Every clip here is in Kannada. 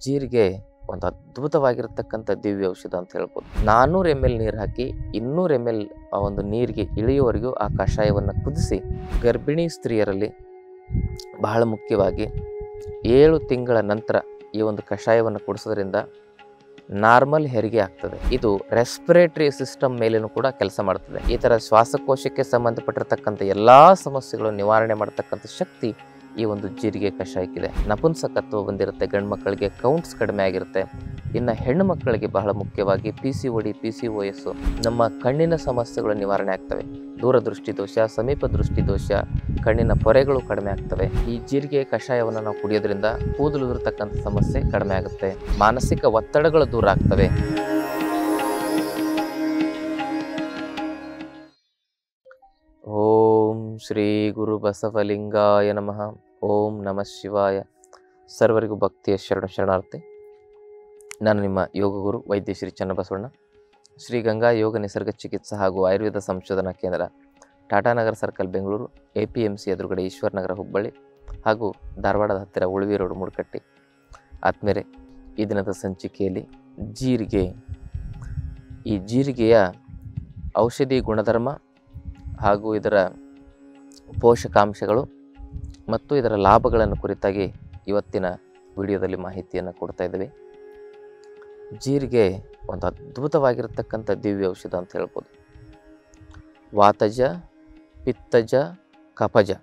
ಜೀರಿಗೆ ಒಂದು ಅದ್ಭುತವಾಗಿರ್ತಕ್ಕಂಥ ದಿವ್ಯ ಔಷಧ ಅಂತ ಹೇಳ್ಬೋದು ನಾನ್ನೂರು ಎಮ್ ಎಲ್ ನೀರು ಹಾಕಿ ಇನ್ನೂರು ಎಮ್ ಎಲ್ ಆ ಒಂದು ನೀರಿಗೆ ಇಳಿಯುವವರೆಗೂ ಆ ಕಷಾಯವನ್ನು ಕುದಿಸಿ ಗರ್ಭಿಣಿ ಸ್ತ್ರೀಯರಲ್ಲಿ ಬಹಳ ಮುಖ್ಯವಾಗಿ ಏಳು ತಿಂಗಳ ನಂತರ ಈ ಒಂದು ಕಷಾಯವನ್ನು ಕುಡಿಸೋದ್ರಿಂದ ನಾರ್ಮಲ್ ಹೆರಿಗೆ ಆಗ್ತದೆ ಇದು ರೆಸ್ಪಿರೇಟರಿ ಸಿಸ್ಟಮ್ ಮೇಲೇನೂ ಕೂಡ ಕೆಲಸ ಮಾಡ್ತದೆ ಈ ಥರ ಶ್ವಾಸಕೋಶಕ್ಕೆ ಸಂಬಂಧಪಟ್ಟಿರ್ತಕ್ಕಂಥ ಎಲ್ಲ ಸಮಸ್ಯೆಗಳು ನಿವಾರಣೆ ಮಾಡತಕ್ಕಂಥ ಶಕ್ತಿ ಈ ಒಂದು ಜೀರಿಗೆ ಕಷಾಯಕ್ಕಿದೆ ನಪುಂಸಕತ್ವ ಬಂದಿರುತ್ತೆ ಗಂಡು ಮಕ್ಕಳಿಗೆ ಕೌಂಟ್ಸ್ ಕಡಿಮೆ ಆಗಿರುತ್ತೆ ಇನ್ನು ಹೆಣ್ಣು ಮಕ್ಕಳಿಗೆ ಬಹಳ ಮುಖ್ಯವಾಗಿ P C O D P C O S ನಮ್ಮ ಕಣ್ಣಿನ ಸಮಸ್ಯೆಗಳು ನಿವಾರಣೆ ಆಗ್ತವೆ ದೂರದೃಷ್ಟಿ ದೋಷ ಸಮೀಪ ದೃಷ್ಟಿ ದೋಷ ಕಣ್ಣಿನ ಪೊರೆಗಳು ಕಡಿಮೆ ಆಗ್ತವೆ ಈ ಜೀರಿಗೆ ಕಷಾಯವನ್ನು ನಾವು ಕುಡಿಯೋದ್ರಿಂದ ಕೂದಲು ಉದುರ್ತಕ್ಕಂಥ ಸಮಸ್ಯೆ ಕಡಿಮೆ ಆಗುತ್ತೆ ಮಾನಸಿಕ ಒತ್ತಡಗಳು ದೂರ ಆಗ್ತವೆ ಓಂ ಶ್ರೀ ಗುರು ಬಸವಲಿಂಗಾಯ ನಮಃ ಓಂ ನಮಃ ಶಿವಾಯ ಸರ್ವರಿಗೂ ಭಕ್ತಿಯ ಶರಣ ಶರಣಾರ್ಥಿ ನಾನು ನಿಮ್ಮ ಯೋಗ ಗುರು ವೈದ್ಯ ಶ್ರೀ ಚನ್ನಬಸವಣ್ಣ ಶ್ರೀ ಗಂಗಾ ಯೋಗ ನಿಸರ್ಗ ಚಿಕಿತ್ಸಾ ಹಾಗೂ ಆಯುರ್ವೇದ ಸಂಶೋಧನಾ ಕೇಂದ್ರ Tatanagar circle Bengaluru A P M C ಎದುರುಗಡೆ ಈಶ್ವರನಗರ ಹುಬ್ಬಳ್ಳಿ ಹಾಗೂ ಧಾರವಾಡದ ಹತ್ತಿರ ಉಳುವಿ ರೋಡ್ ಮುಡ್ಕಟ್ಟಿ ಆದ್ಮೇಲೆ ಈ ದಿನದ ಸಂಚಿಕೆಯಲ್ಲಿ ಜೀರಿಗೆ ಈ ಜೀರಿಗೆಯ ಔಷಧಿ ಗುಣಧರ್ಮ ಹಾಗೂ ಇದರ ಪೋಷಕಾಂಶಗಳು ಮತ್ತು ಇದರ ಲಾಭಗಳನ್ನು ಕುರಿತಾಗಿ ಇವತ್ತಿನ ವಿಡಿಯೋದಲ್ಲಿ ಮಾಹಿತಿಯನ್ನು ಕೊಡ್ತಾ ಇದ್ದೀವಿ ಜೀರಿಗೆ ಒಂದು ಅದ್ಭುತವಾಗಿರ್ತಕ್ಕಂಥ ದಿವ್ಯ ಔಷಧ ಅಂತ ಹೇಳ್ಬೋದು ವಾತಜ ಪಿತ್ತಜ ಕಫಜ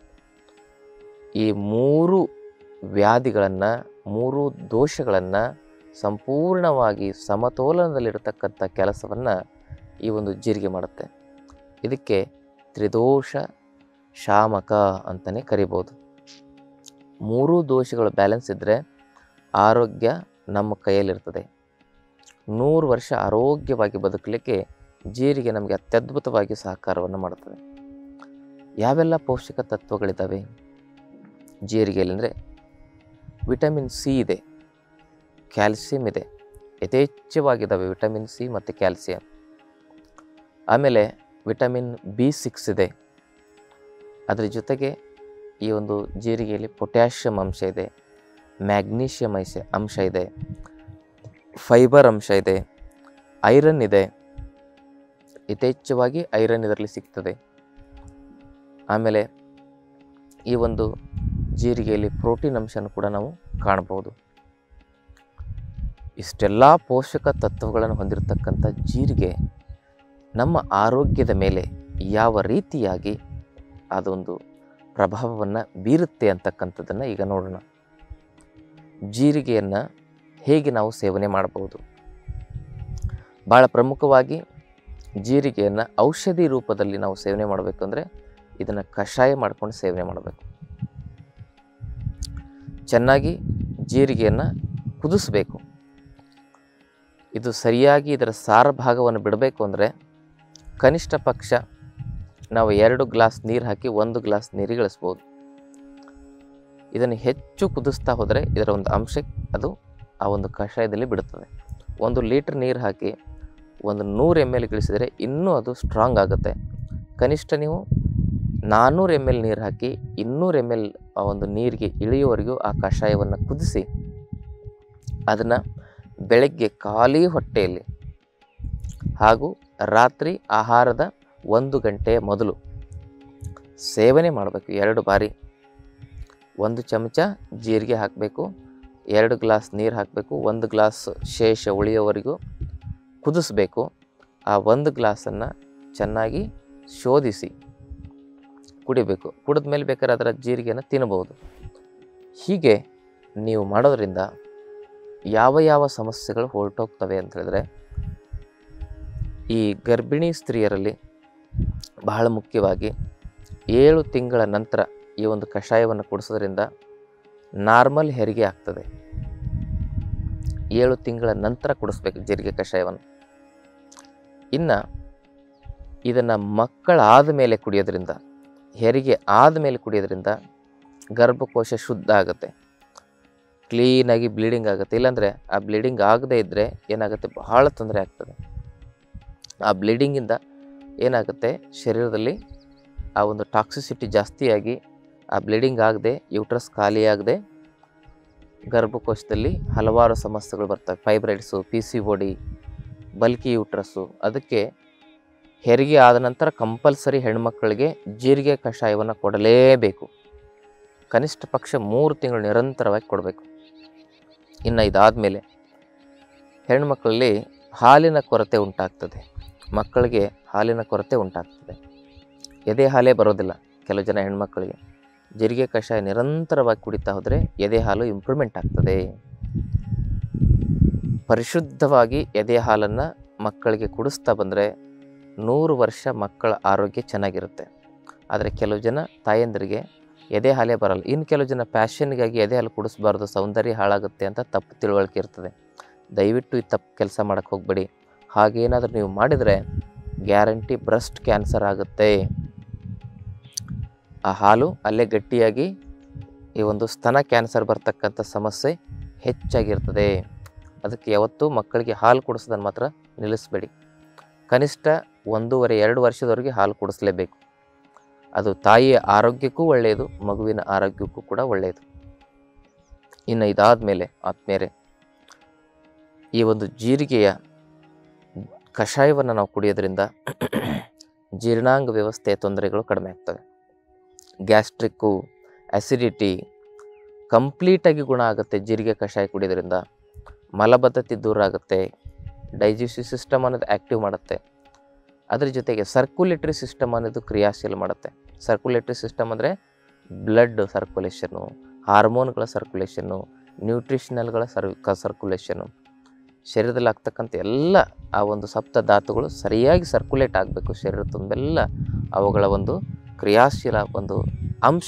ಈ ಮೂರು ವ್ಯಾಧಿಗಳನ್ನು ಮೂರು ದೋಷಗಳನ್ನು ಸಂಪೂರ್ಣವಾಗಿ ಸಮತೋಲನದಲ್ಲಿರತಕ್ಕಂಥ ಕೆಲಸವನ್ನು ಈ ಒಂದು ಜೀರಿಗೆ ಮಾಡುತ್ತೆ ಇದಕ್ಕೆ ತ್ರಿದೋಷ ಶಾಮಕ ಅಂತಲೇ ಕರಿಬೋದು ಮೂರೂ ದೋಷಗಳು ಬ್ಯಾಲೆನ್ಸ್ ಇದ್ದರೆ ಆರೋಗ್ಯ ನಮ್ಮ ಕೈಯಲ್ಲಿರ್ತದೆ ನೂರು ವರ್ಷ ಆರೋಗ್ಯವಾಗಿ ಬದುಕಲಿಕ್ಕೆ ಜೀರಿಗೆ ನಮಗೆ ಅತ್ಯದ್ಭುತವಾಗಿ ಸಹಕಾರವನ್ನು ಮಾಡುತ್ತದೆ ಯಾವೆಲ್ಲ ಪೌಷ್ಟಿಕ ತತ್ವಗಳಿದ್ದಾವೆ ಜೀರಿಗೆಯಲ್ಲಿ ಅಂದರೆ ವಿಟಮಿನ್ ಸಿ ಇದೆ ಕ್ಯಾಲ್ಸಿಯಂ ಇದೆ ಯಥೇಚ್ಛವಾಗಿದ್ದಾವೆ ವಿಟಮಿನ್ ಸಿ ಮತ್ತು ಕ್ಯಾಲ್ಸಿಯಂ ಆಮೇಲೆ ವಿಟಮಿನ್ ಬಿ ಸಿಕ್ಸ್ ಇದೆ ಅದರ ಜೊತೆಗೆ ಈ ಒಂದು ಜೀರಿಗೆಯಲ್ಲಿ ಪೊಟ್ಯಾಷಿಯಂ ಅಂಶ ಇದೆ ಮ್ಯಾಗ್ನೀಷಿಯಂ ಐಸ ಅಂಶ ಇದೆ ಫೈಬರ್ ಅಂಶ ಇದೆ ಐರನ್ ಇದೆ ಯಥೇಚ್ಛವಾಗಿ ಐರನ್ ಇದರಲ್ಲಿ ಸಿಗ್ತದೆ ಆಮೇಲೆ ಈ ಒಂದು ಜೀರಿಗೆಯಲ್ಲಿ ಪ್ರೋಟೀನ್ ಅಂಶನೂ ಕೂಡ ನಾವು ಕಾಣಬಹುದು ಇಷ್ಟೆಲ್ಲ ಪೋಷಕ ತತ್ವಗಳನ್ನು ಹೊಂದಿರತಕ್ಕಂಥ ಜೀರಿಗೆ ನಮ್ಮ ಆರೋಗ್ಯದ ಮೇಲೆ ಯಾವ ರೀತಿಯಾಗಿ ಅದೊಂದು ಪ್ರಭಾವವನ್ನು ಬೀರುತ್ತೆ ಅಂತಕ್ಕಂಥದ್ದನ್ನು ಈಗ ನೋಡೋಣ ಜೀರಿಗೆಯನ್ನು ಹೇಗೆ ನಾವು ಸೇವನೆ ಮಾಡಬಹುದು ಭಾಳ ಪ್ರಮುಖವಾಗಿ ಜೀರಿಗೆಯನ್ನು ಔಷಧಿ ರೂಪದಲ್ಲಿ ನಾವು ಸೇವನೆ ಮಾಡಬೇಕಂದ್ರೆ ಇದನ್ನು ಕಷಾಯ ಮಾಡ್ಕೊಂಡು ಸೇವನೆ ಮಾಡಬೇಕು ಚೆನ್ನಾಗಿ ಜೀರಿಗೆಯನ್ನು ಕುದಿಸ್ಬೇಕು ಇದು ಸರಿಯಾಗಿ ಇದರ ಸಾರ ಭಾಗವನ್ನು ಬಿಡಬೇಕು ಅಂದರೆ ಕನಿಷ್ಠ ಪಕ್ಷ ನಾವು ಎರಡು ಗ್ಲಾಸ್ ನೀರು ಹಾಕಿ ಒಂದು ಗ್ಲಾಸ್ ನೀರಿಗೆ ಇಳಿಸ್ಬೋದು ಇದನ್ನು ಹೆಚ್ಚು ಕುದಿಸ್ತಾ ಹೋದರೆ ಇದರ ಒಂದು ಅಂಶ ಅದು ಆ ಒಂದು ಕಷಾಯದಲ್ಲಿ ಬಿಡುತ್ತದೆ ಒಂದು ಲೀಟ್ರ್ ನೀರು ಹಾಕಿ ಒಂದು ನೂರು ಎಮ್ ಎಲ್ ಇಳಿಸಿದರೆ ಇನ್ನೂ ಅದು ಸ್ಟ್ರಾಂಗ್ ಆಗುತ್ತೆ ಕನಿಷ್ಠ ನೀವು ನಾನ್ನೂರು ಎಮ್ ಎಲ್ ನೀರು ಹಾಕಿ ಇನ್ನೂರು ಎಮ್ ಎಲ್ ಆ ಒಂದು ನೀರಿಗೆ ಇಳಿಯುವವರೆಗೂ ಆ ಕಷಾಯವನ್ನು ಕುದಿಸಿ ಅದನ್ನು ಬೆಳಗ್ಗೆ ಖಾಲಿ ಹೊಟ್ಟೆಯಲ್ಲಿ ಹಾಗೂ ರಾತ್ರಿ ಆಹಾರದ ಒಂದು ಗಂಟೆಯ ಮೊದಲು ಸೇವನೆ ಮಾಡಬೇಕು ಎರಡು ಬಾರಿ ಒಂದು ಚಮಚ ಜೀರಿಗೆ ಹಾಕಬೇಕು ಎರಡು ಗ್ಲಾಸ್ ನೀರು ಹಾಕಬೇಕು ಒಂದು ಗ್ಲಾಸ್ ಶೇಷ ಉಳಿಯೋವರೆಗೂ ಕುದಿಸ್ಬೇಕು ಆ ಒಂದು ಗ್ಲಾಸನ್ನು ಚೆನ್ನಾಗಿ ಶೋಧಿಸಿ ಕುಡಿಬೇಕು ಕುಡಿದ ಮೇಲೆ ಬೇಕಾದ್ರೆ ಅದರ ಜೀರಿಗೆಯನ್ನು ತಿನ್ನಬಹುದು ಹೀಗೆ ನೀವು ಮಾಡೋದ್ರಿಂದ ಯಾವ ಯಾವ ಸಮಸ್ಯೆಗಳು ಹೊರಟೋಗ್ತವೆ ಅಂತ ಹೇಳಿದ್ರೆ ಈ ಗರ್ಭಿಣಿ ಸ್ತ್ರೀಯರಲ್ಲಿ ಬಹಳ ಮುಖ್ಯವಾಗಿ ಏಳು ತಿಂಗಳ ನಂತರ ಈ ಒಂದು ಕಷಾಯವನ್ನು ಕುಡಿಸೋದ್ರಿಂದ ನಾರ್ಮಲ್ ಹೆರಿಗೆ ಆಗ್ತದೆ ಏಳು ತಿಂಗಳ ನಂತರ ಕುಡಿಸ್ಬೇಕು ಜೀರಿಗೆ ಕಷಾಯವನ್ನು ಇನ್ನು ಇದನ್ನು ಮಕ್ಕಳಾದ ಮೇಲೆ ಕುಡಿಯೋದ್ರಿಂದ ಹೆರಿಗೆ ಆದ ಮೇಲೆ ಕುಡಿಯೋದ್ರಿಂದ ಗರ್ಭಕೋಶ ಶುದ್ಧ ಆಗುತ್ತೆ ಕ್ಲೀನಾಗಿ ಬ್ಲೀಡಿಂಗ್ ಆಗುತ್ತೆ ಇಲ್ಲಾಂದರೆ ಆ ಬ್ಲೀಡಿಂಗ್ ಆಗದೇ ಇದ್ದರೆ ಏನಾಗುತ್ತೆ ಬಹಳ ತೊಂದರೆ ಆಗ್ತದೆ ಆ ಬ್ಲೀಡಿಂಗಿಂದ ಏನಾಗುತ್ತೆ ಶರೀರದಲ್ಲಿ ಆ ಒಂದು ಟಾಕ್ಸಿಸಿಟಿ ಜಾಸ್ತಿಯಾಗಿ ಆ ಬ್ಲೀಡಿಂಗ್ ಆಗದೆ ಯೂಟ್ರಸ್ ಖಾಲಿಯಾಗದೆ ಗರ್ಭಕೋಶದಲ್ಲಿ ಹಲವಾರು ಸಮಸ್ಯೆಗಳು ಬರ್ತವೆ fibroids P C O D bulky uterus ಅದಕ್ಕೆ ಹೆರಿಗೆ ಆದ ನಂತರ ಕಂಪಲ್ಸರಿ ಹೆಣ್ಮಕ್ಕಳಿಗೆ ಜೀರಿಗೆ ಕಷಾಯವನ್ನು ಕೊಡಲೇಬೇಕು ಕನಿಷ್ಠ ಪಕ್ಷ ಮೂರು ತಿಂಗಳು ನಿರಂತರವಾಗಿ ಕೊಡಬೇಕು ಇನ್ನು ಇದಾದಮೇಲೆ ಹೆಣ್ಮಕ್ಕಳಲ್ಲಿ ಹಾಲಿನ ಕೊರತೆ ಉಂಟಾಗ್ತದೆ ಮಕ್ಕಳಿಗೆ ಹಾಲಿನ ಕೊರತೆ ಉಂಟಾಗ್ತದೆ ಎದೆ ಹಾಲೇ ಬರೋದಿಲ್ಲ ಕೆಲವು ಜನ ಹೆಣ್ಮಕ್ಕಳಿಗೆ ಜೀರಿಗೆ ಕಷಾಯ ನಿರಂತರವಾಗಿ ಕುಡಿತಾ ಹೋದರೆ ಎದೆ ಹಾಲು ಇಂಪ್ರೂವ್ಮೆಂಟ್ ಆಗ್ತದೆ ಪರಿಶುದ್ಧವಾಗಿ ಎದೆ ಹಾಲನ್ನು ಮಕ್ಕಳಿಗೆ ಕುಡಿಸ್ತಾ ಬಂದರೆ ನೂರು ವರ್ಷ ಮಕ್ಕಳ ಆರೋಗ್ಯ ಚೆನ್ನಾಗಿರುತ್ತೆ ಆದರೆ ಕೆಲವು ಜನ ತಾಯಂದಿರಿಗೆ ಎದೆ ಹಾಲೇ ಬರಲ್ಲ ಇನ್ನು ಕೆಲವು ಜನ ಪ್ಯಾಷನ್ಗಾಗಿ ಎದೆ ಹಾಲು ಕುಡಿಸ್ಬಾರ್ದು ಸೌಂದರ್ಯ ಹಾಳಾಗುತ್ತೆ ಅಂತ ತಪ್ಪು ತಿಳುವಳಿಕೆ ಇರ್ತದೆ ದಯವಿಟ್ಟು ಈ ತಪ್ಪು ಕೆಲಸ ಮಾಡೋಕ್ಕೆ ಹೋಗಬೇಡಿ ಹಾಗೇನಾದರೂ ನೀವು ಮಾಡಿದರೆ ಗ್ಯಾರಂಟಿ ಬ್ರೆಸ್ಟ್ ಕ್ಯಾನ್ಸರ್ ಆಗುತ್ತೆ ಆ ಹಾಲು ಅಲ್ಲೇ ಗಟ್ಟಿಯಾಗಿ ಈ ಒಂದು ಸ್ತನ ಕ್ಯಾನ್ಸರ್ ಬರ್ತಕ್ಕಂಥ ಸಮಸ್ಯೆ ಹೆಚ್ಚಾಗಿರ್ತದೆ ಅದಕ್ಕೆ ಯಾವತ್ತೂ ಮಕ್ಕಳಿಗೆ ಹಾಲು ಕುಡಿಸೋದನ್ನು ಮಾತ್ರ ನಿಲ್ಲಿಸಬೇಡಿ ಕನಿಷ್ಠ ಒಂದೂವರೆ ಎರಡು ವರ್ಷದವರೆಗೆ ಹಾಲು ಕುಡಿಸ್ಲೇಬೇಕು ಅದು ತಾಯಿಯ ಆರೋಗ್ಯಕ್ಕೂ ಒಳ್ಳೆಯದು ಮಗುವಿನ ಆರೋಗ್ಯಕ್ಕೂ ಕೂಡ ಒಳ್ಳೆಯದು ಇನ್ನು ಇದಾದ ಮೇಲೆ ಆದ್ಮೇಲೆ ಈ ಒಂದು ಜೀರಿಗೆಯ ಕಷಾಯವನ್ನು ನಾವು ಕುಡಿಯೋದ್ರಿಂದ ಜೀರ್ಣಾಂಗ ವ್ಯವಸ್ಥೆಯ ತೊಂದರೆಗಳು ಕಡಿಮೆ ಆಗ್ತವೆ ಗ್ಯಾಸ್ಟ್ರಿಕ್ಕು ಆ್ಯಸಿಡಿಟಿ ಕಂಪ್ಲೀಟಾಗಿ ಗುಣ ಆಗುತ್ತೆ ಜೀರಿಗೆ ಕಷಾಯ ಕುಡಿಯೋದ್ರಿಂದ ಮಲಬದ್ಧತೆ ದೂರ ಆಗುತ್ತೆ ಡೈಜೆಸ್ಟಿವ್ ಸಿಸ್ಟಮ್ ಅನ್ನೋದು ಆ್ಯಕ್ಟಿವ್ ಮಾಡುತ್ತೆ ಅದ್ರ ಜೊತೆಗೆ ಸರ್ಕ್ಯುಲೇಟರಿ ಸಿಸ್ಟಮ್ ಅನ್ನೋದು ಕ್ರಿಯಾಶೀಲ ಮಾಡುತ್ತೆ ಸರ್ಕ್ಯುಲೇಟರಿ ಸಿಸ್ಟಮ್ ಅಂದರೆ ಬ್ಲಡ್ ಸರ್ಕ್ಯುಲೇಷನ್ನು ಹಾರ್ಮೋನ್ಗಳ ಸರ್ಕ್ಯುಲೇಷನ್ನು ನ್ಯೂಟ್ರಿಷನಲ್ಗಳ ಸರ್ ಸರ್ಕ್ಯುಲೇಷನ್ನು ಶರೀರದಲ್ಲಿ ಆಗ್ತಕ್ಕಂಥ ಎಲ್ಲ ಆ ಒಂದು ಸಪ್ತ ಧಾತುಗಳು ಸರಿಯಾಗಿ ಸರ್ಕ್ಯುಲೇಟ್ ಆಗಬೇಕು ಶರೀರ ತುಂಬೆಲ್ಲ ಅವುಗಳ ಒಂದು ಕ್ರಿಯಾಶೀಲ ಒಂದು ಅಂಶ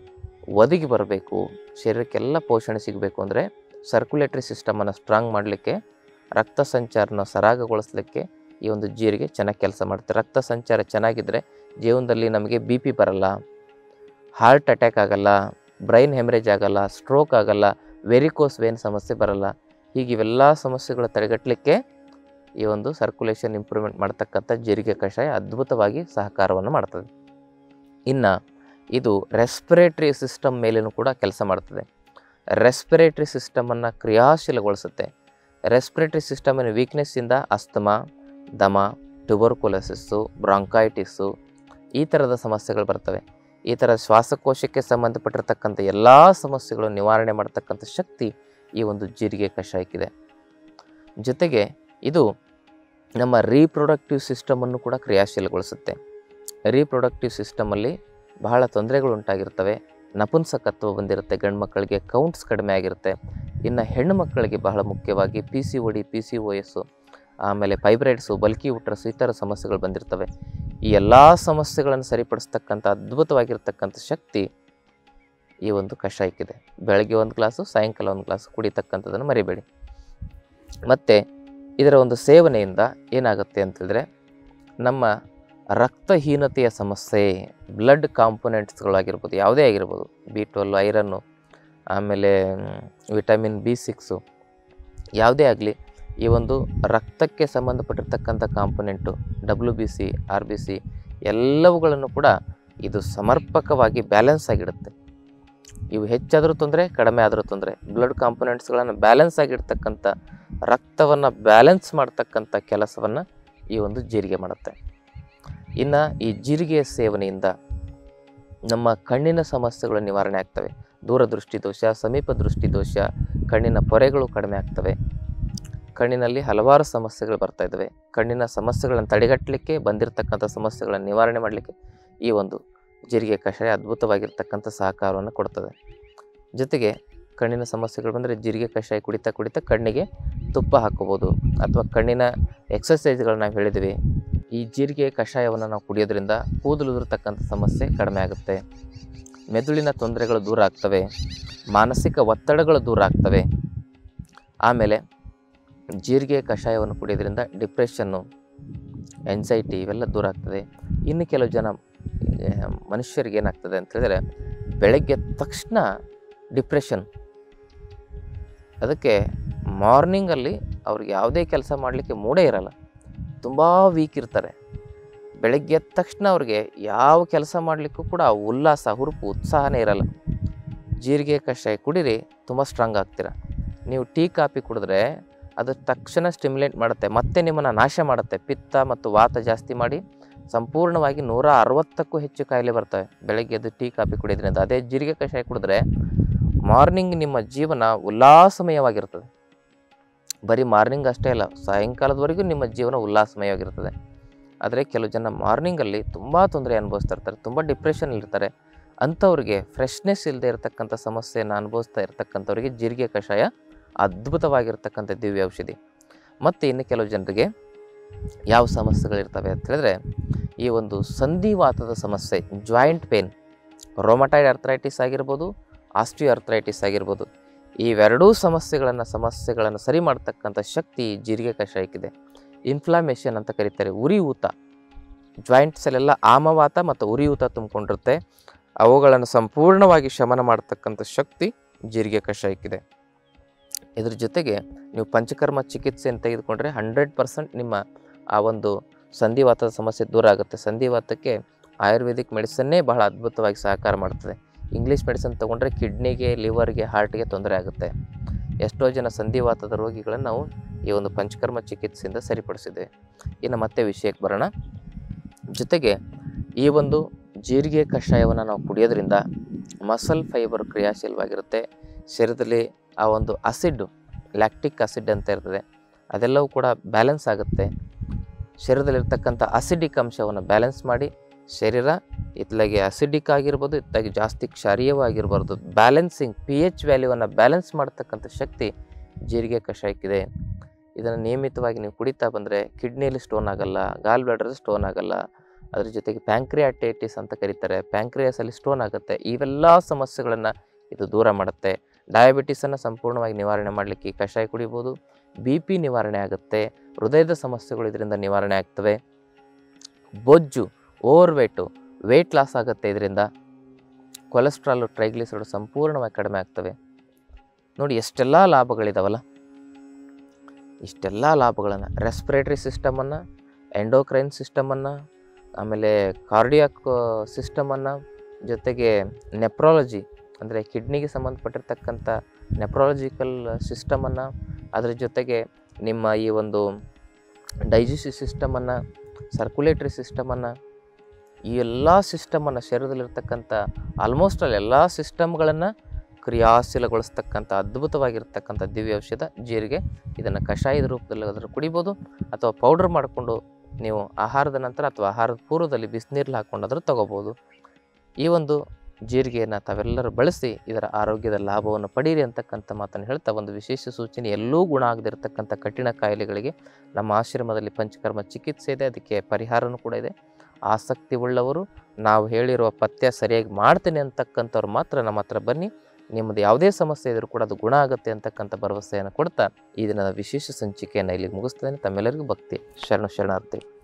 ಒದಗಿ ಬರಬೇಕು ಶರೀರಕ್ಕೆಲ್ಲ ಪೋಷಣೆ ಸಿಗಬೇಕು ಅಂದರೆ ಸರ್ಕ್ಯುಲೇಟರಿ ಸಿಸ್ಟಮನ್ನು ಸ್ಟ್ರಾಂಗ್ ಮಾಡಲಿಕ್ಕೆ ರಕ್ತ ಸಂಚಾರನ ಸರಾಗಗೊಳಿಸಲಿಕ್ಕೆ ಈ ಒಂದು ಜೀರಿಗೆ ಚೆನ್ನಾಗಿ ಕೆಲಸ ಮಾಡುತ್ತೆ ರಕ್ತ ಸಂಚಾರ ಚೆನ್ನಾಗಿದ್ದರೆ ಜೀವನದಲ್ಲಿ ನಮಗೆ ಬಿ ಪಿ ಬರಲ್ಲ ಹಾರ್ಟ್ ಅಟ್ಯಾಕ್ ಆಗಲ್ಲ ಬ್ರೈನ್ ಹೆಮರೇಜ್ ಆಗಲ್ಲ ಸ್ಟ್ರೋಕ್ ಆಗಲ್ಲ ವೆರಿಕೋಸ್ ವೇನ್ ಸಮಸ್ಯೆ ಬರಲ್ಲ ಹೀಗೆ ಇವೆಲ್ಲ ಸಮಸ್ಯೆಗಳು ತಡೆಗಟ್ಟಲಿಕ್ಕೆ ಈ ಒಂದು ಸರ್ಕ್ಯುಲೇಷನ್ ಇಂಪ್ರೂವ್ಮೆಂಟ್ ಮಾಡ್ತಕ್ಕಂಥ ಜೀರಿಗೆ ಕಷಾಯ ಅದ್ಭುತವಾಗಿ ಸಹಕಾರವನ್ನು ಮಾಡ್ತದೆ ಇನ್ನು ಇದು ರೆಸ್ಪಿರೇಟ್ರಿ ಸಿಸ್ಟಮ್ ಮೇಲೇನೂ ಕೂಡ ಕೆಲಸ ಮಾಡ್ತದೆ ರೆಸ್ಪಿರೇಟ್ರಿ ಸಿಸ್ಟಮನ್ನು ಕ್ರಿಯಾಶೀಲಗೊಳಿಸುತ್ತೆ ರೆಸ್ಪಿರೇಟ್ರಿ ಸಿಸ್ಟಮಿನ ವೀಕ್ನೆಸ್ಸಿಂದ ಅಸ್ತಮಾ ದಮ ಟ್ಯುಬರ್ಕುಲಸಿಸ್ಸು ಬ್ರಾಂಕೈಟಿಸ್ಸು ಈ ಥರದ ಸಮಸ್ಯೆಗಳು ಬರ್ತವೆ ಈ ಥರ ಶ್ವಾಸಕೋಶಕ್ಕೆ ಸಂಬಂಧಪಟ್ಟಿರ್ತಕ್ಕಂಥ ಎಲ್ಲ ಸಮಸ್ಯೆಗಳು ನಿವಾರಣೆ ಮಾಡ್ತಕ್ಕಂಥ ಶಕ್ತಿ ಈ ಒಂದು ಜೀರಿಗೆ ಕಷಾಯಕ್ಕಿದೆ ಜೊತೆಗೆ ಇದು ನಮ್ಮ ರೀಪ್ರೊಡಕ್ಟಿವ್ ಸಿಸ್ಟಮನ್ನು ಕೂಡ ಕ್ರಿಯಾಶೀಲಗೊಳಿಸುತ್ತೆ ರೀಪ್ರೊಡಕ್ಟಿವ್ ಸಿಸ್ಟಮಲ್ಲಿ ಬಹಳ ತೊಂದರೆಗಳು ಉಂಟಾಗಿರ್ತವೆ ನಪುಂಸಕತ್ವ ಬಂದಿರುತ್ತೆ ಗಂಡು ಮಕ್ಕಳಿಗೆ ಕೌಂಟ್ಸ್ ಕಡಿಮೆ ಆಗಿರುತ್ತೆ ಇನ್ನು ಹೆಣ್ಣು ಮಕ್ಕಳಿಗೆ ಬಹಳ ಮುಖ್ಯವಾಗಿ P C O D P C O S ಆಮೇಲೆ ಫೈಬ್ರೈಡ್ಸು ಬಲ್ಕಿ ಉಟ್ರಸ್ ಈ ಥರ ಸಮಸ್ಯೆಗಳು ಬಂದಿರ್ತವೆ ಈ ಎಲ್ಲ ಸಮಸ್ಯೆಗಳನ್ನು ಸರಿಪಡಿಸ್ತಕ್ಕಂಥ ಅದ್ಭುತವಾಗಿರ್ತಕ್ಕಂಥ ಶಕ್ತಿ ಈ ಒಂದು ಕಷಾಯಕ್ಕಿದೆ ಬೆಳಗ್ಗೆ ಒಂದು ಗ್ಲಾಸು ಸಾಯಂಕಾಲ ಒಂದು ಗ್ಲಾಸು ಕುಡಿತಕ್ಕಂಥದ್ದನ್ನು ಮರಿಬೇಡಿ ಮತ್ತು ಇದರ ಒಂದು ಸೇವನೆಯಿಂದ ಏನಾಗುತ್ತೆ ಅಂತಂದರೆ ನಮ್ಮ ರಕ್ತಹೀನತೆಯ ಸಮಸ್ಯೆ ಬ್ಲಡ್ ಕಾಂಪೊನೆಂಟ್ಸ್ಗಳಾಗಿರ್ಬೋದು ಯಾವುದೇ ಆಗಿರ್ಬೋದು ಬಿ ಟ್ವೆಲ್ ಐರನ್ನು ಆಮೇಲೆ ವಿಟಮಿನ್ ಬಿ ಸಿಕ್ಸು ಯಾವುದೇ ಆಗಲಿ ಈ ಒಂದು ರಕ್ತಕ್ಕೆ ಸಂಬಂಧಪಟ್ಟಿರ್ತಕ್ಕಂಥ component W B C R B C ಎಲ್ಲವುಗಳನ್ನು ಕೂಡ ಇದು ಸಮರ್ಪಕವಾಗಿ ಬ್ಯಾಲೆನ್ಸ್ ಆಗಿಡುತ್ತೆ ಇವು ಹೆಚ್ಚಾದರೂ ತೊಂದರೆ ಕಡಿಮೆ ಆದರೂ ತೊಂದರೆ ಬ್ಲಡ್ ಕಾಂಪೊನೆಂಟ್ಸ್ಗಳನ್ನು ಬ್ಯಾಲೆನ್ಸ್ ಆಗಿರ್ತಕ್ಕಂಥ ರಕ್ತವನ್ನು ಬ್ಯಾಲೆನ್ಸ್ ಮಾಡ್ತಕ್ಕಂಥ ಕೆಲಸವನ್ನು ಈ ಒಂದು ಜೀರಿಗೆ ಮಾಡುತ್ತೆ ಇನ್ನು ಈ ಜೀರಿಗೆಯ ಸೇವನೆಯಿಂದ ನಮ್ಮ ಕಣ್ಣಿನ ಸಮಸ್ಯೆಗಳು ನಿವಾರಣೆ ಆಗ್ತವೆ ದೂರದೃಷ್ಟಿ ದೋಷ ಸಮೀಪ ದೃಷ್ಟಿ ದೋಷ ಕಣ್ಣಿನ ಪೊರೆಗಳು ಕಡಿಮೆ ಆಗ್ತವೆ ಕಣ್ಣಿನಲ್ಲಿ ಹಲವಾರು ಸಮಸ್ಯೆಗಳು ಬರ್ತಾ ಇದ್ದಾವೆ ಕಣ್ಣಿನ ಸಮಸ್ಯೆಗಳನ್ನು ತಡೆಗಟ್ಟಲಿಕ್ಕೆ ಬಂದಿರತಕ್ಕಂಥ ಸಮಸ್ಯೆಗಳನ್ನು ನಿವಾರಣೆ ಮಾಡಲಿಕ್ಕೆ ಈ ಒಂದು ಜೀರಿಗೆ ಕಷಾಯ ಅದ್ಭುತವಾಗಿರ್ತಕ್ಕಂಥ ಸಹಕಾರವನ್ನು ಕೊಡ್ತದೆ ಜೊತೆಗೆ ಕಣ್ಣಿನ ಸಮಸ್ಯೆಗಳು ಬಂದರೆ ಜೀರಿಗೆ ಕಷಾಯ ಕುಡಿತಾ ಕುಡಿತಾ ಕಣ್ಣಿಗೆ ತುಪ್ಪ ಹಾಕೋಬೋದು ಅಥವಾ ಕಣ್ಣಿನ ಎಕ್ಸಸೈಸ್ಗಳು ನಾವು ಹೇಳಿದ್ವಿ ಈ ಜೀರಿಗೆ ಕಷಾಯವನ್ನು ನಾವು ಕುಡಿಯೋದ್ರಿಂದ ಕೂದಲು ಉದುರ್ತಕ್ಕಂಥ ಸಮಸ್ಯೆ ಕಡಿಮೆ ಆಗುತ್ತೆ ಮೆದುಳಿನ ತೊಂದರೆಗಳು ದೂರ ಆಗ್ತವೆ ಮಾನಸಿಕ ಒತ್ತಡಗಳು ದೂರ ಆಗ್ತವೆ ಆಮೇಲೆ ಜೀರಿಗೆ ಕಷಾಯವನ್ನು ಕುಡಿಯೋದ್ರಿಂದ ಡಿಪ್ರೆಷನ್ನು ಎಂಸೈಟಿ ಇವೆಲ್ಲ ದೂರ ಆಗ್ತದೆ ಇನ್ನು ಕೆಲವು ಜನ ಆ, ಮನುಷ್ಯರಿಗೆ ಏನಾಗ್ತದೆ ಅಂತ ಹೇಳಿದ್ರೆ ಬೆಳಗ್ಗೆ ಎದ್ದ ತಕ್ಷಣ ಡಿಪ್ರೆಷನ್ ಅದಕ್ಕೆ ಮಾರ್ನಿಂಗಲ್ಲಿ ಅವ್ರಿಗೆ ಯಾವುದೇ ಕೆಲಸ ಮಾಡಲಿಕ್ಕೆ ಮೂಡೇ ಇರಲ್ಲ ತುಂಬ ವೀಕ್ ಇರ್ತಾರೆ ಬೆಳಗ್ಗೆ ಎದ್ದ ತಕ್ಷಣ ಅವ್ರಿಗೆ ಯಾವ ಕೆಲಸ ಮಾಡಲಿಕ್ಕೂ ಕೂಡ ಉಲ್ಲಾಸ ಹುರುಪು ಉತ್ಸಾಹನೇ ಇರಲ್ಲ ಜೀರಿಗೆ ಕಷಾಯ ಕುಡೀರಿ ತುಂಬ ಸ್ಟ್ರಾಂಗ್ ಆಗ್ತೀರ ನೀವು ಟೀ ಕಾಫಿ ಕುಡಿದ್ರೆ ಅದು ತಕ್ಷಣ ಸ್ಟಿಮ್ಯುಲೇಟ್ ಮಾಡುತ್ತೆ ಮತ್ತೆ ನಿಮ್ಮನ್ನು ನಾಶ ಮಾಡುತ್ತೆ ಪಿತ್ತ ಮತ್ತು ವಾತ ಜಾಸ್ತಿ ಮಾಡಿ ಸಂಪೂರ್ಣವಾಗಿ ನೂರ ಅರವತ್ತಕ್ಕೂ ಹೆಚ್ಚು ಕಾಯಿಲೆ ಬರ್ತವೆ ಬೆಳಗ್ಗೆ ಎದ್ದು ಟೀ ಕಾಫಿ ಕುಡಿಯೋದ್ರಿಂದ ಅದೇ ಜೀರಿಗೆ ಕಷಾಯ ಕುಡಿದ್ರೆ ಮಾರ್ನಿಂಗ್ ನಿಮ್ಮ ಜೀವನ ಉಲ್ಲಾಸಮಯವಾಗಿರ್ತದೆ ಬರೀ ಮಾರ್ನಿಂಗ್ ಅಷ್ಟೇ ಅಲ್ಲ ಸಾಯಂಕಾಲದವರೆಗೂ ನಿಮ್ಮ ಜೀವನ ಉಲ್ಲಾಸಮಯವಾಗಿರ್ತದೆ ಆದರೆ ಕೆಲವು ಜನ ಮಾರ್ನಿಂಗಲ್ಲಿ ತುಂಬ ತೊಂದರೆ ಅನುಭವಿಸ್ತಾ ಇರ್ತಾರೆ ತುಂಬ ಡಿಪ್ರೆಷನ್ ಇರ್ತಾರೆ ಅಂಥವ್ರಿಗೆ ಫ್ರೆಶ್ನೆಸ್ ಇಲ್ಲದೆ ಇರತಕ್ಕಂಥ ಸಮಸ್ಯೆಯನ್ನು ಅನುಭವಿಸ್ತಾ ಇರತಕ್ಕಂಥವ್ರಿಗೆ ಜೀರಿಗೆ ಕಷಾಯ ಅದ್ಭುತವಾಗಿರ್ತಕ್ಕಂಥ ದಿವ್ಯ ಔಷಧಿ ಮತ್ತು ಇನ್ನು ಕೆಲವು ಜನರಿಗೆ ಯಾವ ಸಮಸ್ಯೆಗಳಿರ್ತವೆ ಅಂತ ಹೇಳಿದ್ರೆ ಈ ಒಂದು ಸಂಧಿವಾತದ ಸಮಸ್ಯೆ ಜಾಯಿಂಟ್ ಪೇನ್ ರೋಮಟೈಡ್ ಅರ್ಥರೈಟಿಸ್ ಆಗಿರ್ಬೋದು ಆಸ್ಟಿಯೋ ಅರ್ಥರೈಟಿಸ್ ಆಗಿರ್ಬೋದು ಇವೆರಡೂ ಸಮಸ್ಯೆಗಳನ್ನು ಸಮಸ್ಯೆಗಳನ್ನು ಸರಿ ಮಾಡ್ತಕ್ಕಂಥ ಶಕ್ತಿ ಜೀರಿಗೆ ಕಷಾಯಕ್ಕಿದೆ ಇನ್ಫ್ಲಾಮೇಷನ್ ಅಂತ ಕರೀತಾರೆ ಉರಿಯೂತ ಜಾಯಿಂಟ್ಸಲ್ಲೆಲ್ಲ ಆಮವಾತ ಮತ್ತು ಉರಿಯೂತ ತುಂಬಿಕೊಂಡಿರುತ್ತೆ ಅವುಗಳನ್ನು ಸಂಪೂರ್ಣವಾಗಿ ಶಮನ ಮಾಡ್ತಕ್ಕಂಥ ಶಕ್ತಿ ಜೀರಿಗೆ ಕಷಾಯಕ್ಕಿದೆ ಇದ್ರ ಜೊತೆಗೆ ನೀವು ಪಂಚಕರ್ಮ ಚಿಕಿತ್ಸೆಯನ್ನು ತೆಗೆದುಕೊಂಡ್ರೆ ಹಂಡ್ರೆಡ್ ಪರ್ಸೆಂಟ್ ನಿಮ್ಮ ಆ ಒಂದು ಸಂಧಿವಾತದ ಸಮಸ್ಯೆ ದೂರ ಆಗುತ್ತೆ ಸಂಧಿವಾತಕ್ಕೆ ಆಯುರ್ವೇದಿಕ್ ಮೆಡಿಸನ್ನೇ ಬಹಳ ಅದ್ಭುತವಾಗಿ ಸಹಕಾರ ಮಾಡ್ತದೆ ಇಂಗ್ಲೀಷ್ ಮೆಡಿಸನ್ ತೊಗೊಂಡ್ರೆ ಕಿಡ್ನಿಗೆ ಲಿವರ್ಗೆ ಹಾರ್ಟ್ಗೆ ತೊಂದರೆ ಆಗುತ್ತೆ ಎಷ್ಟೋ ಜನ ಸಂಧಿವಾತದ ರೋಗಿಗಳನ್ನು ನಾವು ಈ ಒಂದು ಪಂಚಕರ್ಮ ಚಿಕಿತ್ಸೆಯಿಂದ ಸರಿಪಡಿಸಿದ್ದೇವೆ ಇನ್ನು ಮತ್ತೆ ವಿಷಯಕ್ಕೆ ಬರೋಣ ಜೊತೆಗೆ ಈ ಒಂದು ಜೀರಿಗೆ ಕಷಾಯವನ್ನು ನಾವು ಕುಡಿಯೋದ್ರಿಂದ ಮಸಲ್ ಫೈಬರ್ ಕ್ರಿಯಾಶೀಲವಾಗಿರುತ್ತೆ ಶರೀರದಲ್ಲಿ ಆ ಒಂದು ಅಸಿಡ್ ಲ್ಯಾಕ್ಟಿಕ್ ಅಸಿಡ್ ಅಂತ ಇರ್ತದೆ ಅದೆಲ್ಲವೂ ಕೂಡ ಬ್ಯಾಲೆನ್ಸ್ ಆಗುತ್ತೆ ಶರೀರದಲ್ಲಿರ್ತಕ್ಕಂಥ ಅಸಿಡಿಕ್ ಅಂಶವನ್ನು ಬ್ಯಾಲೆನ್ಸ್ ಮಾಡಿ ಶರೀರ ಇತ್ಲಾಗೆ ಅಸಿಡಿಕ್ ಆಗಿರ್ಬೋದು ಇತ್ಲಾಗೆ ಜಾಸ್ತಿ ಕ್ಷಾರೀಯವಾಗಿರ್ಬಾರ್ದು ಬ್ಯಾಲೆನ್ಸಿಂಗ್ ಪಿ ಎಚ್ ವ್ಯಾಲ್ಯೂವನ್ನು ಬ್ಯಾಲೆನ್ಸ್ ಮಾಡ್ತಕ್ಕಂಥ ಶಕ್ತಿ ಜೀರಿಗೆ ಕಷಾಯಕ್ಕಿದೆ ಇದನ್ನು ನಿಯಮಿತವಾಗಿ ನೀವು ಕುಡಿತಾ ಬಂದರೆ ಕಿಡ್ನಿಯಲ್ಲಿ ಸ್ಟೋನ್ ಆಗಲ್ಲ ಗಾಲ್ ಬ್ಲಾಡರ್ ಸ್ಟೋನ್ ಆಗಲ್ಲ ಅದ್ರ ಜೊತೆಗೆ ಪ್ಯಾಂಕ್ರಿಯಾಟೈಟಿಸ್ ಅಂತ ಕರೀತಾರೆ ಪ್ಯಾಂಕ್ರಿಯಾಸಲ್ಲಿ ಸ್ಟೋನ್ ಆಗುತ್ತೆ ಇವೆಲ್ಲ ಸಮಸ್ಯೆಗಳನ್ನು ಇದು ದೂರ ಮಾಡುತ್ತೆ ಡಯಾಬಿಟಿಸನ್ನು ಸಂಪೂರ್ಣವಾಗಿ ನಿವಾರಣೆ ಮಾಡಲಿಕ್ಕೆ ಈ ಕಷಾಯ ಕುಡಿಬೋದು ಬಿ ಪಿ ನಿವಾರಣೆ ಆಗುತ್ತೆ ಹೃದಯದ ಸಮಸ್ಯೆಗಳು ಇದರಿಂದ ನಿವಾರಣೆ ಆಗ್ತವೆ ಬೊಜ್ಜು ಓವರ್ ವೇಟು ವೆಯ್ಟ್ ಲಾಸ್ ಆಗುತ್ತೆ ಇದರಿಂದ ಕೊಲೆಸ್ಟ್ರಾಲು ಟ್ರೈಗ್ಲಿಸರೈಡ್ ಸಂಪೂರ್ಣವಾಗಿ ಕಡಿಮೆ ಆಗ್ತವೆ ನೋಡಿ ಎಷ್ಟೆಲ್ಲ ಲಾಭಗಳಿದಾವಲ್ಲ ಇಷ್ಟೆಲ್ಲ ಲಾಭಗಳನ್ನು ರೆಸ್ಪಿರೇಟರಿ ಸಿಸ್ಟಮನ್ನು ಎಂಡೋಕ್ರೈನ್ ಸಿಸ್ಟಮನ್ನು ಆಮೇಲೆ ಕಾರ್ಡಿಯಾಕ್ ಸಿಸ್ಟಮನ್ನು ಜೊತೆಗೆ ನೆಪ್ರಾಲಜಿ ಅಂದರೆ ಕಿಡ್ನಿಗೆ ಸಂಬಂಧಪಟ್ಟಿರ್ತಕ್ಕಂಥ ನೆಪ್ರಾಲಜಿಕಲ್ ಸಿಸ್ಟಮನ್ನು ಅದರ ಜೊತೆಗೆ ನಿಮ್ಮ ಈ ಒಂದು ಡೈಜೆಸ್ಟಿವ್ ಸಿಸ್ಟಮನ್ನು ಸರ್ಕ್ಯುಲೇಟರಿ ಸಿಸ್ಟಮನ್ನು ಈ ಎಲ್ಲ ಸಿಸ್ಟಮನ್ನು ಶರೀರದಲ್ಲಿರ್ತಕ್ಕಂಥ ಆಲ್ಮೋಸ್ಟ್ ಅಲ್ಲಿ ಎಲ್ಲ ಸಿಸ್ಟಮ್ಗಳನ್ನು ಕ್ರಿಯಾಶೀಲಗೊಳಿಸ್ತಕ್ಕಂಥ ಅದ್ಭುತವಾಗಿರ್ತಕ್ಕಂಥ ದಿವ್ಯ ಔಷಧ ಜೀರಿಗೆ ಇದನ್ನು ಕಷಾಯದ ರೂಪದಲ್ಲಿ ಅದನ್ನು ಕುಡಿಬೋದು ಅಥವಾ ಪೌಡ್ರ್ ಮಾಡಿಕೊಂಡು ನೀವು ಆಹಾರದ ನಂತರ ಅಥವಾ ಆಹಾರದ ಪೂರ್ವದಲ್ಲಿ ಬಿಸಿನೀರಲ್ಲಿ ಹಾಕ್ಕೊಂಡಾದ್ರೂ ತಗೋಬೋದು ಈ ಒಂದು ಜೀರಿಗೆಯನ್ನು ತಾವೆಲ್ಲರೂ ಬಳಸಿ ಇದರ ಆರೋಗ್ಯದ ಲಾಭವನ್ನು ಪಡೀರಿ ಅಂತಕ್ಕಂಥ ಮಾತನ್ನು ಹೇಳ್ತಾ ಒಂದು ವಿಶೇಷ ಸೂಚನೆ ಎಲ್ಲೂ ಗುಣ ಆಗದಿರ್ತಕ್ಕಂಥ ಕಠಿಣ ಕಾಯಿಲೆಗಳಿಗೆ ನಮ್ಮ ಆಶ್ರಮದಲ್ಲಿ ಪಂಚಕರ್ಮ ಚಿಕಿತ್ಸೆ ಇದೆ ಅದಕ್ಕೆ ಪರಿಹಾರನೂ ಕೂಡ ಇದೆ ಆಸಕ್ತಿ ಉಳ್ಳವರು ನಾವು ಹೇಳಿರುವ ಪಥ್ಯ ಸರಿಯಾಗಿ ಮಾಡ್ತೇನೆ ಅಂತಕ್ಕಂಥವ್ರು ಮಾತ್ರ ನಮ್ಮ ಹತ್ರ ಬನ್ನಿ ನಿಮ್ಮದು ಯಾವುದೇ ಸಮಸ್ಯೆ ಇದ್ರೂ ಕೂಡ ಅದು ಗುಣ ಆಗುತ್ತೆ ಅಂತಕ್ಕಂಥ ಭರವಸೆಯನ್ನು ಕೊಡ್ತಾ ಈ ದಿನದ ವಿಶೇಷ ಸಂಚಿಕೆಯನ್ನು ಇಲ್ಲಿಗೆ ಮುಗಿಸ್ತೇನೆ ತಮ್ಮೆಲ್ಲರಿಗೂ ಭಕ್ತಿ ಶರಣ ಶರಣಾರ್ಥಿ